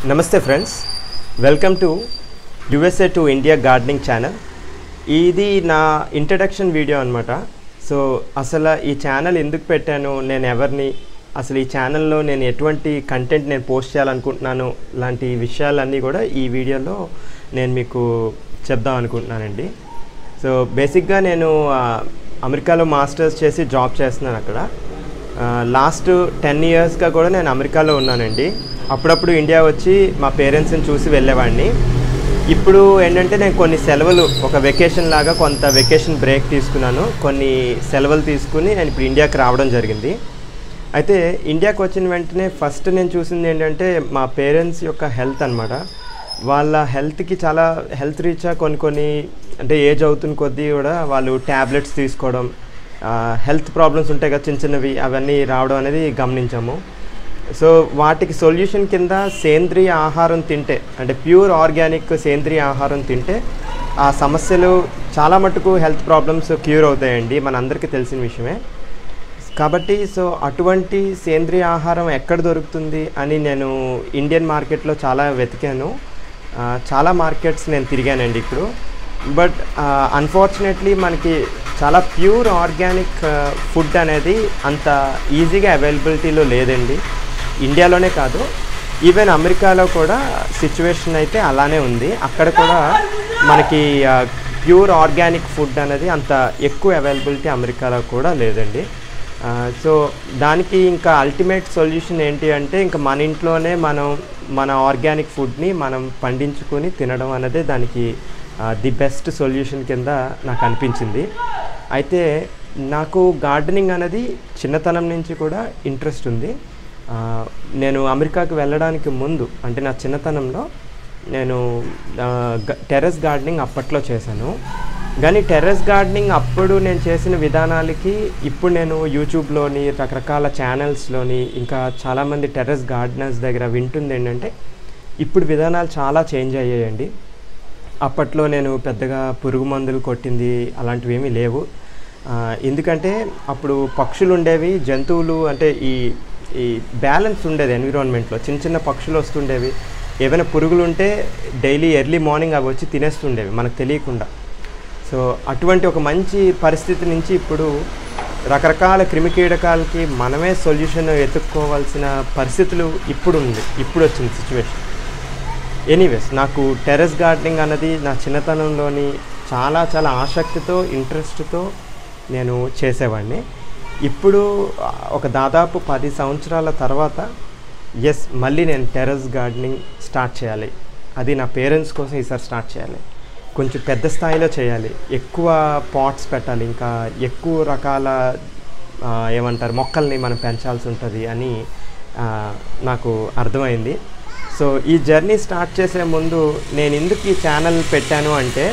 నమస్తే friends welcome to USA to India gardening channel ఇది నా ఇంట్రడక్షన్ వీడియో అనమాట సో అసలు ఈ ఛానల్ ఎందుకు పెట్టాను నేను ఎవరిని అసలు ఈ ఛానల్లో నేను ఎటువంటి కంటెంట్ నేను పోస్ట్ చేయాలనుకుంటున్నాను లాంటి విషయాలన్నీ కూడా ఈ వీడియోలో నేను మీకు చెప్దాం అనుకుంటున్నానండి సో బేసిక్గా నేను ఆ, అమెరికాలో మాస్టర్స్ చేసి జాబ్ చేస్తున్నాను అక్కడ లాస్ట్ టెన్ ఇయర్స్గా కూడా నేను అమెరికాలో ఉన్నానండి అప్పుడప్పుడు ఇండియా వచ్చి మా పేరెంట్స్ని చూసి వెళ్ళేవాడిని ఇప్పుడు ఏంటంటే నేను కొన్ని సెలవులు ఒక వెకేషన్ లాగా కొంత వెకేషన్ బ్రేక్ తీసుకున్నాను కొన్ని సెలవులు తీసుకుని నేను ఇప్పుడు ఇండియాకి రావడం జరిగింది అయితే ఇండియాకి వచ్చిన వెంటనే ఫస్ట్ నేను చూసింది ఏంటంటే మా పేరెంట్స్ యొక్క హెల్త్ అనమాట వాళ్ళ హెల్త్కి చాలా హెల్త్ రీత్యా కొన్ని కొన్ని అంటే ఏజ్ అవుతున్న కొద్దీ కూడా వాళ్ళు ట్యాబ్లెట్స్ తీసుకోవడం హెల్త్ ప్రాబ్లమ్స్ ఉంటాయి కదా చిన్న చిన్నవి అవన్నీ రావడం అనేది గమనించాము సో వాటికి సొల్యూషన్ కింద సేంద్రియ ఆహారం తింటే అంటే ప్యూర్ ఆర్గానిక్ సేంద్రియ ఆహారం తింటే ఆ సమస్యలు చాలా మటుకు హెల్త్ ప్రాబ్లమ్స్ క్యూర్ అవుతాయండి మనందరికీ తెలిసిన విషయమే కాబట్టి సో అటువంటి సేంద్రియ ఆహారం ఎక్కడ దొరుకుతుంది అని నేను ఇండియన్ మార్కెట్లో చాలా వెతికాను ఆ, చాలా మార్కెట్స్ నేను తిరిగానండి ఇప్పుడు బట్ అన్ఫార్చునేట్లీ మనకి చాలా ప్యూర్ ఆర్గానిక్ ఫుడ్ అనేది అంత ఈజీగా అవైలబిలిటీలో లేదండి ఇండియాలోనే కాదు ఈవెన్ అమెరికాలో కూడా సిచ్యువేషన్ అయితే అలానే ఉంది అక్కడ కూడా మనకి ప్యూర్ ఆర్గానిక్ ఫుడ్ అనేది అంత ఎక్కువ అవైలబిలిటీ అమెరికాలో కూడా లేదండి సో దానికి ఇంకా అల్టిమేట్ సొల్యూషన్ ఏంటి అంటే ఇంకా మన ఇంట్లోనే మనం మన ఆర్గానిక్ ఫుడ్ని మనం పండించుకొని తినడం అనేది దానికి ది బెస్ట్ సొల్యూషన్ కింద నాకు అనిపించింది అయితే నాకు గార్డెనింగ్ అనేది చిన్నతనం నుంచి కూడా ఇంట్రెస్ట్ ఉంది ఆ, నేను అమెరికాకి వెళ్ళడానికి ముందు అంటే నా చిన్నతనంలో నేను టెర్రస్ గార్డెనింగ్ అప్పట్లో చేశాను కానీ టెర్రస్ గార్డెనింగ్ అప్పుడు నేను చేసిన విధానాలకి ఇప్పుడు నేను యూట్యూబ్లోని రకరకాల ఛానల్స్లోని ఇంకా చాలామంది టెర్రస్ గార్డెనర్స్ దగ్గర వింటుంది ఏంటంటే ఇప్పుడు విధానాలు చాలా చేంజ్ అయ్యాయండి అప్పట్లో నేను పెద్దగా పురుగు మందులు కొట్టింది అలాంటివి ఏమీ లేవు ఆ, ఎందుకంటే అప్పుడు పక్షులు ఉండేవి జంతువులు అంటే ఈ ఈ బ్యాలెన్స్ ఉండేది ఎన్విరాన్మెంట్లో చిన్న చిన్న పక్షులు వస్తుండేవి ఏవైనా పురుగులు ఉంటే డైలీ ఎర్లీ మార్నింగ్ అవి వచ్చి తినేస్తుండేవి మనకు తెలియకుండా సో అటువంటి ఒక మంచి పరిస్థితి నుంచి ఇప్పుడు రకరకాల క్రిమికీటకాలకి మనమే సొల్యూషన్ వెతుక్కోవాల్సిన పరిస్థితులు ఇప్పుడు ఉంది ఇప్పుడు వచ్చింది సిచ్యువేషన్ ఎనీవేస్ నాకు టెర్రస్ గార్డెనింగ్ అన్నది నా చిన్నతనంలోని చాలా చాలా ఆసక్తితో ఇంట్రెస్ట్తో నేను చేసేవాడిని ఇప్పుడు ఆ, ఒక దాదాపు పది సంవత్సరాల తర్వాత ఎస్ మళ్ళీ నేను టెర్రస్ గార్డెనింగ్ స్టార్ట్ చేయాలి అది నా పేరెంట్స్ కోసం ఈసారి స్టార్ట్ చేయాలి కొంచెం పెద్ద స్థాయిలో చేయాలి ఎక్కువ పాట్స్ పెట్టాలి ఇంకా ఎక్కువ రకాల ఆ, ఏమంటారు మొక్కల్ని మనం పెంచాల్సి ఉంటుంది అని ఆ, నాకు అర్థమైంది సో ఈ జర్నీ స్టార్ట్ చేసే ముందు నేను ఎందుకు ఈ ఛానల్ పెట్టాను అంటే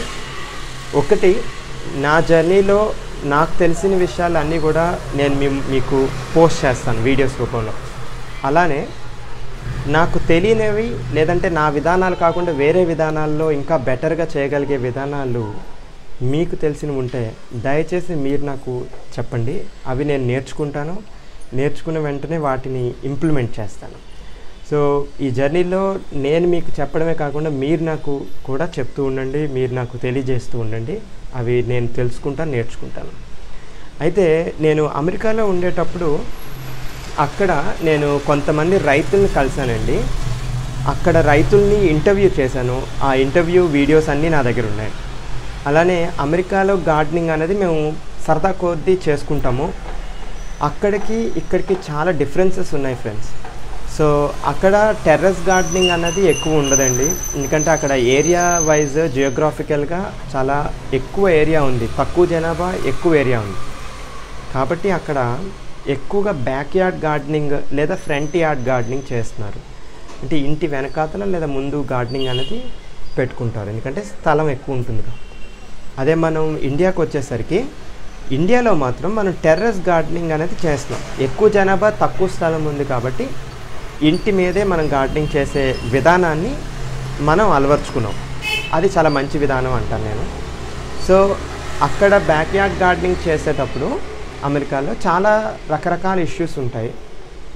ఒకటి నా జర్నీలో నాకు తెలిసిన విషయాలు అన్నీ కూడా నేను మీ- మీకు పోస్ట్ చేస్తాను వీడియోస్ రూపంలో అలానే నాకు తెలియనివి లేదంటే నా విధానాలు కాకుండా వేరే విధానాల్లో ఇంకా బెటర్గా చేయగలిగే విధానాలు మీకు తెలిసినవి ఉంటే దయచేసి మీరు నాకు చెప్పండి అవి నేను నేర్చుకుంటాను నేర్చుకున్న వెంటనే వాటిని ఇంప్లిమెంట్ చేస్తాను సో ఈ జర్నీలో నేను మీకు చెప్పడమే కాకుండా మీరు నాకు కూడా చెప్తూ ఉండండి మీరు నాకు తెలియజేస్తూ ఉండండి అవి నేను తెలుసుకుంటాను నేర్చుకుంటాను అయితే నేను అమెరికాలో ఉండేటప్పుడు అక్కడ నేను కొంతమంది రైతుల్ని కలిశానండి అక్కడ రైతుల్ని ఇంటర్వ్యూ చేశాను ఆ ఇంటర్వ్యూ వీడియోస్ అన్నీ నా దగ్గర ఉన్నాయి అలానే అమెరికాలో గార్డెనింగ్ అనేది మేము సరదా కొద్దీ చేసుకుంటాము అక్కడికి ఇక్కడికి చాలా డిఫరెన్సెస్ ఉన్నాయి ఫ్రెండ్స్ సో అక్కడ టెర్రస్ గార్డెనింగ్ అన్నది ఎక్కువ ఉండదండి ఎందుకంటే అక్కడ ఏరియా వైజ్ జియోగ్రాఫికల్గా చాలా ఎక్కువ ఏరియా ఉంది తక్కువ జనాభా ఎక్కువ ఏరియా ఉంది కాబట్టి అక్కడ ఎక్కువగా బ్యాక్ యార్డ్ గార్డెనింగ్ లేదా ఫ్రంట్ యార్డ్ గార్డెనింగ్ చేస్తున్నారు అంటే ఇంటి వెనకాతల లేదా ముందు గార్డెనింగ్ అనేది పెట్టుకుంటారు ఎందుకంటే స్థలం ఎక్కువ ఉంటుంది కాబట్టి అదే మనం ఇండియాకి వచ్చేసరికి ఇండియాలో మాత్రం మనం టెర్రస్ గార్డెనింగ్ అనేది చేస్తున్నాం ఎక్కువ జనాభా తక్కువ స్థలం ఉంది కాబట్టి ఇంటి మీదే మనం గార్డెనింగ్ చేసే విధానాన్ని మనం అలవర్చుకున్నాం అది చాలా మంచి విధానం అంటాను నేను సో అక్కడ బ్యాక్ యార్డ్ గార్డెనింగ్ చేసేటప్పుడు అమెరికాలో చాలా రకరకాల ఇష్యూస్ ఉంటాయి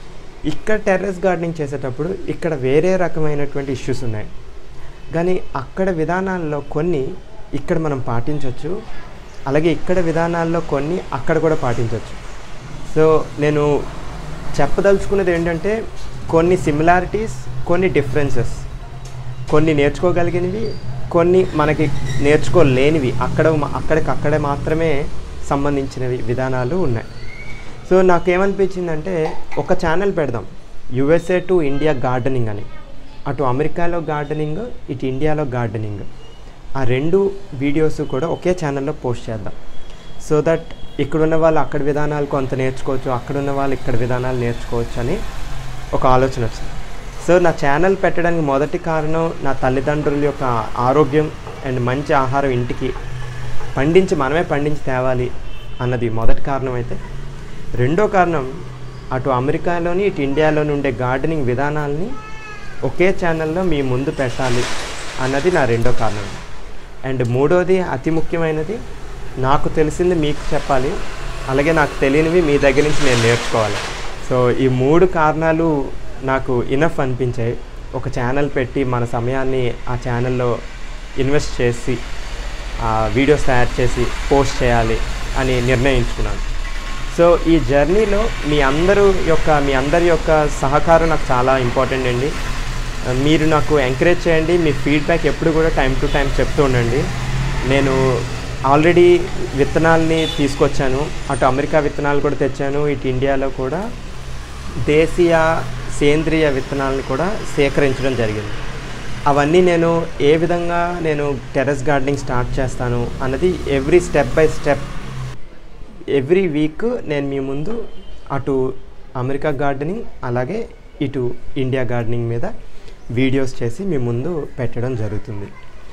ఇక్కడ టెర్రస్ గార్డెనింగ్ చేసేటప్పుడు ఇక్కడ వేరే రకమైనటువంటి ఇష్యూస్ ఉన్నాయి కానీ అక్కడ విధానాల్లో కొన్ని ఇక్కడ మనం పాటించవచ్చు అలాగే ఇక్కడ విధానాల్లో కొన్ని అక్కడ కూడా పాటించవచ్చు సో నేను చెప్పదలుచుకున్నది ఏంటంటే కొన్ని సిమిలారిటీస్ కొన్ని డిఫరెన్సెస్ కొన్ని నేర్చుకోగలిగినవి కొన్ని మనకి నేర్చుకోలేనివి అక్కడ అక్కడికి అక్కడే మాత్రమే సంబంధించినవి విధానాలు ఉన్నాయి సో నాకేమనిపించిందంటే ఒక ఛానల్ పెడదాం యుఎస్ఏ టు ఇండియా గార్డెనింగ్ అని అటు అమెరికాలో గార్డెనింగ్ ఇటు ఇండియాలో గార్డెనింగ్ ఆ రెండు వీడియోస్ కూడా ఒకే ఛానల్లో పోస్ట్ చేద్దాం సో దట్ ఇక్కడున్న వాళ్ళు అక్కడ విధానాలు కొంత నేర్చుకోవచ్చు అక్కడున్న వాళ్ళు ఇక్కడ విధానాలు నేర్చుకోవచ్చు అని ఒక ఆలోచన వచ్చింది సో నా ఛానల్ పెట్టడానికి మొదటి కారణం నా తల్లిదండ్రుల యొక్క ఆరోగ్యం అండ్ మంచి ఆహారం ఇంటికి పండించి మనమే పండించి తేవాలి అన్నది మొదటి కారణం అయితే రెండో కారణం అటు అమెరికాలోని ఇటు ఇండియాలోని ఉండే గార్డెనింగ్ విధానాలని ఒకే ఛానల్లో మీ ముందు పెట్టాలి అన్నది నా రెండో కారణం అండ్ మూడోది అతి ముఖ్యమైనది నాకు తెలిసింది మీకు చెప్పాలి అలాగే నాకు తెలియనివి మీ దగ్గర నుంచి నేను నేర్చుకోవాలి సో ఈ మూడు కారణాలు నాకు ఇనఫ్ అనిపించాయి ఒక ఛానల్ పెట్టి మన సమయాన్ని ఆ ఛానల్లో ఇన్వెస్ట్ చేసి ఆ వీడియోస్ తయారు చేసి పోస్ట్ చేయాలి అని నిర్ణయించుకున్నాను సో ఈ జర్నీలో మీ అందరూ యొక్క మీ అందరి యొక్క సహకారం నాకు చాలా ఇంపార్టెంట్ అండి మీరు నాకు ఎంకరేజ్ చేయండి మీ ఫీడ్బ్యాక్ ఎప్పుడు కూడా టైం టు టైం చెప్తూ ఉండండి నేను ఆల్రెడీ విత్తనాల్ని తీసుకొచ్చాను అటు అమెరికా విత్తనాలు కూడా తెచ్చాను ఇటు ఇండియాలో కూడా దేశీయ సేంద్రియ విత్తనాలను కూడా సేకరించడం జరిగింది అవన్నీ నేను ఏ విధంగా నేను టెర్రస్ గార్డెనింగ్ స్టార్ట్ చేస్తాను అన్నది every step by step every week నేను మీ ముందు అటు అమెరికా గార్డెనింగ్ అలాగే ఇటు ఇండియా గార్డెనింగ్ మీద వీడియోస్ చేసి మీ ముందు పెట్టడం జరుగుతుంది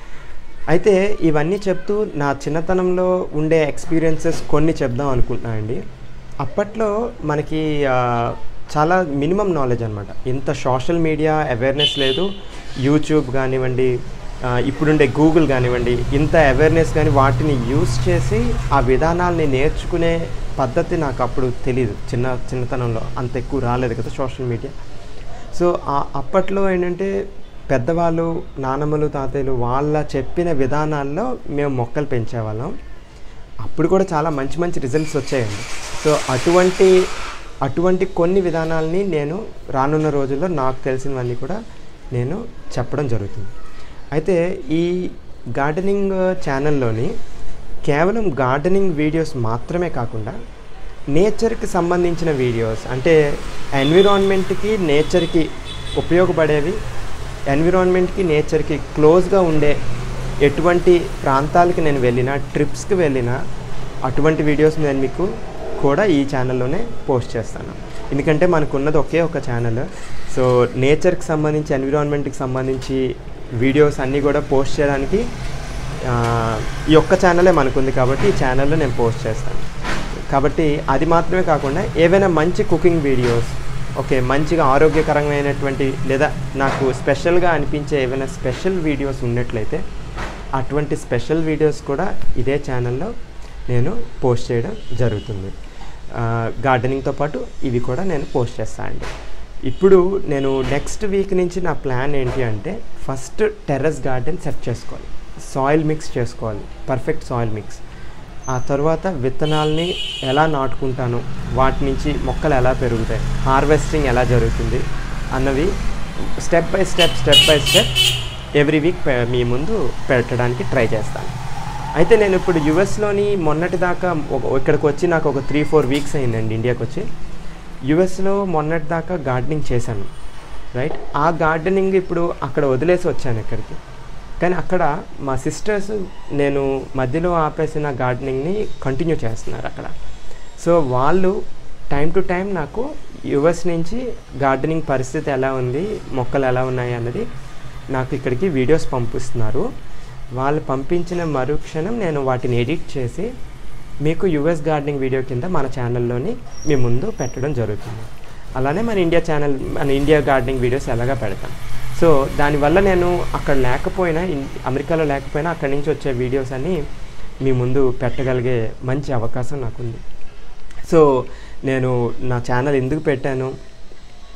అయితే ఇవన్నీ చెప్తూ నా చిన్నతనంలో ఉండే ఎక్స్పీరియన్సెస్ కొన్ని చెప్దాం అనుకుంటున్నానండి అప్పట్లో మనకి ఆ, చాలా మినిమం నాలెడ్జ్ అనమాట ఇంత సోషల్ మీడియా అవేర్నెస్ లేదు యూట్యూబ్ కానివ్వండి ఆ, ఇప్పుడుండే గూగుల్ కానివ్వండి ఇంత అవేర్నెస్ కానీ వాటిని యూస్ చేసి ఆ విధానాల్ని నేర్చుకునే పద్ధతి నాకు అప్పుడు తెలియదు చిన్న చిన్నతనంలో అంత ఎక్కువ రాలేదు కదా సోషల్ మీడియా సో ఆ అప్పట్లో ఏంటంటే పెద్దవాళ్ళు నానమ్మలు తాతయ్యలు వాళ్ళ చెప్పిన విధానాల్లో మేము మొక్కలు పెంచేవాళ్ళం అప్పుడు కూడా చాలా మంచి మంచి రిజల్ట్స్ వచ్చాయండి సో అటువంటి అటువంటి కొన్ని విధానాలని నేను రానున్న రోజుల్లో నాకు తెలిసినవన్నీ కూడా నేను చెప్పడం జరుగుతుంది అయితే ఈ గార్డెనింగ్ ఛానల్లోని కేవలం గార్డెనింగ్ వీడియోస్ మాత్రమే కాకుండా నేచర్కి సంబంధించిన వీడియోస్ అంటే ఎన్విరాన్మెంట్కి నేచర్కి ఉపయోగపడేవి ఎన్విరాన్మెంట్కి నేచర్కి క్లోజ్గా ఉండే ఎటువంటి ప్రాంతాలకి నేను వెళ్ళినా ట్రిప్స్కి వెళ్ళినా అటువంటి వీడియోస్ నేను మీకు కూడా ఈ ఛానల్లోనే పోస్ట్ చేస్తాను ఎందుకంటే మనకు ఉన్నది ఒకే ఒక ఛానల్ సో నేచర్కి సంబంధించి ఎన్విరాన్మెంట్కి సంబంధించి వీడియోస్ అన్నీ కూడా పోస్ట్ చేయడానికి ఆ, ఈ ఒక్క ఛానలే మనకుంది కాబట్టి ఈ ఛానల్లో నేను పోస్ట్ చేస్తాను కాబట్టి అది మాత్రమే కాకుండా ఏవైనా మంచి కుకింగ్ వీడియోస్ ఓకే మంచిగా ఆరోగ్యకరమైనటువంటి లేదా నాకు స్పెషల్గా అనిపించే ఏవైనా స్పెషల్ వీడియోస్ ఉన్నట్లయితే అటువంటి స్పెషల్ వీడియోస్ కూడా ఇదే ఛానల్లో నేను పోస్ట్ చేయడం జరుగుతుంది గార్డెనింగ్తో పాటు ఇవి కూడా నేను పోస్ట్ చేస్తాను అండి ఇప్పుడు నేను నెక్స్ట్ వీక్ నుంచి నా ప్లాన్ ఏంటి అంటే ఫస్ట్ టెర్రస్ గార్డెన్ సెట్ చేసుకోవాలి సాయిల్ మిక్స్ చేసుకోవాలి పర్ఫెక్ట్ సాయిల్ మిక్స్ ఆ తర్వాత విత్తనాల్ని ఎలా నాటుకుంటాను వాటి నుంచి మొక్కలు ఎలా పెరుగుతాయి హార్వెస్టింగ్ ఎలా జరుగుతుంది అన్నవి step by step step by step every week మీ ముందు పెట్టడానికి ట్రై చేస్తాను అయితే నేను ఇప్పుడు యుఎస్లోని మొన్నటి దాకా ఒక- ఇక్కడికి వచ్చి నాకు ఒక త్రీ ఫోర్ వీక్స్ అయిందండి ఇండియాకి వచ్చి యుఎస్లో మొన్నటి దాకా గార్డెనింగ్ చేశాను రైట్ ఆ గార్డెనింగ్ ఇప్పుడు అక్కడ వదిలేసి వచ్చాను ఇక్కడికి కానీ అక్కడ మా సిస్టర్స్ నేను మధ్యలో ఆపేసిన గార్డెనింగ్ని కంటిన్యూ చేస్తున్నారు అక్కడ సో వాళ్ళు టైం టు టైం నాకు యుఎస్ నుంచి గార్డెనింగ్ పరిస్థితి ఎలా ఉంది మొక్కలు ఎలా ఉన్నాయి అన్నది నాకు ఇక్కడికి వీడియోస్ పంపిస్తున్నారు వాళ్ళు పంపించిన మరుక్షణం నేను వాటిని ఎడిట్ చేసి మీకు యుఎస్ గార్డెనింగ్ వీడియో కింద మన ఛానల్లోని మీ ముందు పెట్టడం జరుగుతుంది అలానే మన ఇండియా ఛానల్ మన ఇండియా గార్డెనింగ్ వీడియోస్ ఎలాగా పెడతాం సో దానివల్ల నేను అక్కడ లేకపోయినా ఇన్- అమెరికాలో లేకపోయినా అక్కడి నుంచి వచ్చే వీడియోస్ అన్ని మీ ముందు పెట్టగలిగే మంచి అవకాశం నాకుంది సో నేను నా ఛానల్ ఎందుకు పెట్టాను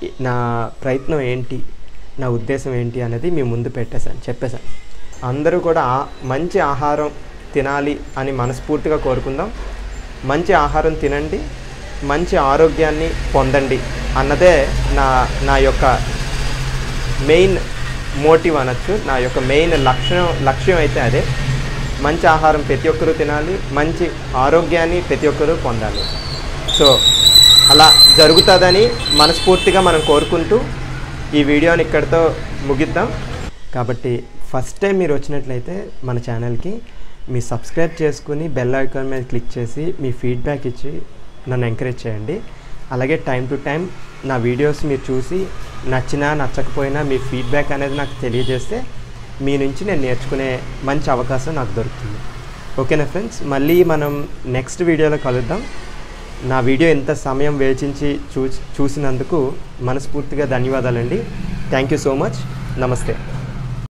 నా ప్రయత్నం ఏంటి నా ఉద్దేశం ఏంటి అనేది మీ ముందు పెట్టేశాను చెప్పేశాను అందరూ కూడా ఆ- మంచి ఆహారం తినాలి అని మనస్ఫూర్తిగా కోరుకుందాం మంచి ఆహారం తినండి మంచి ఆరోగ్యాన్ని పొందండి అన్నదే నా నా యొక్క మెయిన్ మోటివ్ అనొచ్చు నా యొక్క మెయిన్ లక్ష్యం లక్ష్యం అయితే అదే మంచి ఆహారం ప్రతి ఒక్కరూ తినాలి మంచి ఆరోగ్యాన్ని ప్రతి ఒక్కరూ పొందాలి సో అలా జరుగుతుందని మనస్ఫూర్తిగా మనం కోరుకుంటూ ఈ వీడియోని ఇక్కడితో ముగిద్దాం కాబట్టి ఫస్ట్ టైం మీరు వచ్చినట్లయితే మన ఛానల్కి మీ సబ్స్క్రైబ్ చేసుకుని బెల్ ఐకాన్ మీద క్లిక్ చేసి మీ ఫీడ్బ్యాక్ ఇచ్చి నన్ను ఎంకరేజ్ చేయండి అలాగే టైం టు టైం నా వీడియోస్ మీరు చూసి నచ్చినా నచ్చకపోయినా మీ ఫీడ్బ్యాక్ అనేది నాకు తెలియజేస్తే మీ నుంచి నేను నేర్చుకునే మంచి అవకాశం నాకు దొరుకుతుంది ఓకేనా ఫ్రెండ్స్ మళ్ళీ మనం నెక్స్ట్ వీడియోలో కలుద్దాం నా వీడియో ఎంత సమయం వేచించి చూ చూసినందుకు మనస్ఫూర్తిగా ధన్యవాదాలండి థ్యాంక్ యూ సో మచ్ నమస్తే